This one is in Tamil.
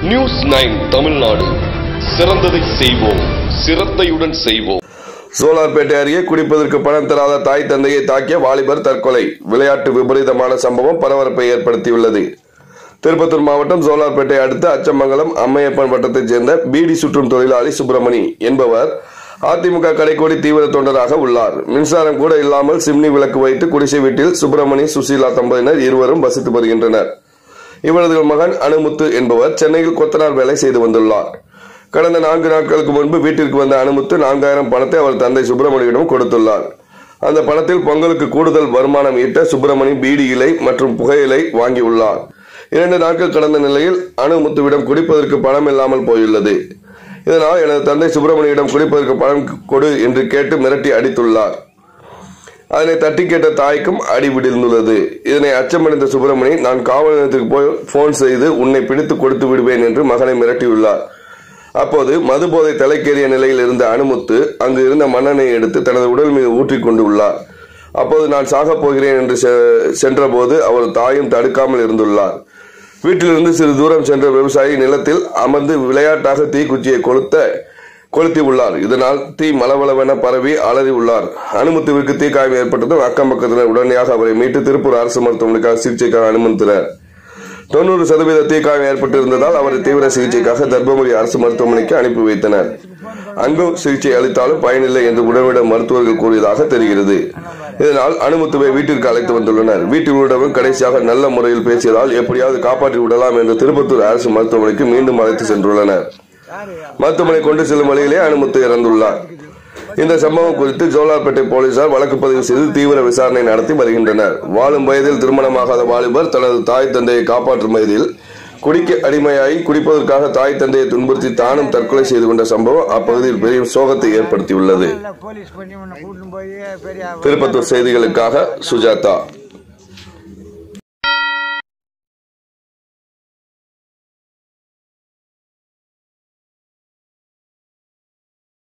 நியூஸ் நைன் தமிழ்நாடு சிறந்ததை செய்வோம் சிரத்தையுடன் செய்வோம் சோலார்பேட்டை அருகே குடிப்பதற்கு பணம் தராத தாய் தந்தையை தாக்கிய வாலிபர் தற்கொலை விளையாட்டு விபரீதமான சம்பவம் பரபரப்பை ஏற்படுத்தியுள்ளது திருப்பத்தூர் மாவட்டம் சோலார்பேட்டை அடுத்த அச்சமங்கலம் அம்மையப்பன் வட்டத்தைச் சேர்ந்த பீடி சுற்றும் தொழிலாளி சுப்பிரமணி என்பவர் அதிமுக கடைக்கோடி தீவிர தொண்டராக உள்ளார் மின்சாரம் கூட இல்லாமல் சிம்னி விளக்கு வைத்து குடிசை வீட்டில் சுப்பிரமணி சுசீலா தம்பதியினர் இருவரும் வசித்து வருகின்றனர் இவரது மகன் அனுமுத்து என்பவர் சென்னையில் கொத்தனார் வேலை செய்து வந்துள்ளார் கடந்த நான்கு நாட்களுக்கு முன்பு வீட்டிற்கு வந்த அனுமுத்து நான்காயிரம் பணத்தை அவர் தந்தை சுப்பிரமணியிடம் கொடுத்துள்ளார் அந்த பணத்தில் பொங்கலுக்கு கூடுதல் வருமானம் ஈட்ட சுப்பிரமணி பீடி இலை மற்றும் புகையிலை வாங்கியுள்ளார் இரண்டு நாட்கள் கடந்த நிலையில் அனுமுத்துவிடம் குடிப்பதற்கு பணம் இல்லாமல் போயுள்ளது இதனால் எனது தந்தை சுப்பிரமணியிடம் குடிப்பதற்கு பணம் கொடு என்று கேட்டு மிரட்டி அடித்துள்ளார் அதனை தட்டி கேட்ட தாய்க்கும் அடி விழுந்துள்ளது இதனை அச்சமடைந்த சுப்பிரமணி நான் காவல் நிலையத்துக்கு போய் போன் செய்து உன்னை பிடித்து கொடுத்து விடுவேன் என்று மகனை மிரட்டியுள்ளார் அப்போது மது போதை தலைக்கேறிய நிலையில் இருந்த அனுமுத்து அங்கு இருந்த மண்ணெண்ணை எடுத்து தனது உடல் மீது ஊற்றிக் கொண்டு உள்ளார் அப்போது நான் சாகப் போகிறேன் என்று செ- சென்றபோது அவர் தாயும் தடுக்காமல் இருந்துள்ளார் வீட்டிலிருந்து சிறு தூரம் சென்ற விவசாயி நிலத்தில் அமர்ந்து விளையாட்டாக தீக்குச்சியை கொளுத்த கொளுத்தி உள்ளார் இதனால் தீ மலவளவென பரவி அலறி உள்ளார் அனுமத்துவிற்கு தீக்காயம் ஏற்பட்டதும் அக்கம் பக்கத்தினர் உடனடியாக அவரை மீட்டு திருப்பூர் அரசு மருத்துவமனைக்காக சிகிச்சைக்காக அனுமதித்தனர் தொண்ணூறு சதவீத தீக்காயம் ஏற்பட்டிருந்ததால் அவரை தீவிர சிகிச்சைக்காக தர்மபுரி அரசு மருத்துவமனைக்கு அனுப்பி வைத்தனர் அங்கும் சிகிச்சை அளித்தாலும் பயனில்லை என்று உடவிட மருத்துவர்கள் கூறியதாக தெரிகிறது இதனால் அனுமத்துவை வீட்டிற்கு அழைத்து வந்துள்ளனர் வீட்டில் உள்ளவரும் கடைசியாக நல்ல முறையில் பேசியதால் எப்படியாவது காப்பாற்றி விடலாம் என்று திருப்பத்தூர் அரசு மருத்துவமனைக்கு மீண்டும் அழைத்து சென்றுள்ளனர் மருத்துவமனை கொண்டு செல்லும் வழியிலே அனுமத்து இறந்துள்ளார் இந்த சம்பவம் குறித்து ஜோலார்பேட்டை போலீசார் வழக்கு பதிவு செய்து தீவிர விசாரணை நடத்தி வருகின்றனர் வாழும் வயதில் திருமணமாகாத வாலிபர் தனது தாய் தந்தையை காப்பாற்றும் வயதில் குடிக்க அடிமையாகி குடிப்பதற்காக தாய் தந்தையை துன்புறுத்தி தானும் தற்கொலை செய்து கொண்ட சம்பவம் அப்பகுதியில் பெரிய சோகத்தை ஏற்படுத்தியுள்ளது போலீஸ் பண்ணி உன்னை கூட்டின்னு போய் பெரிய திருப்பத்தூர் செய்திகளுக்காக சுஜாதா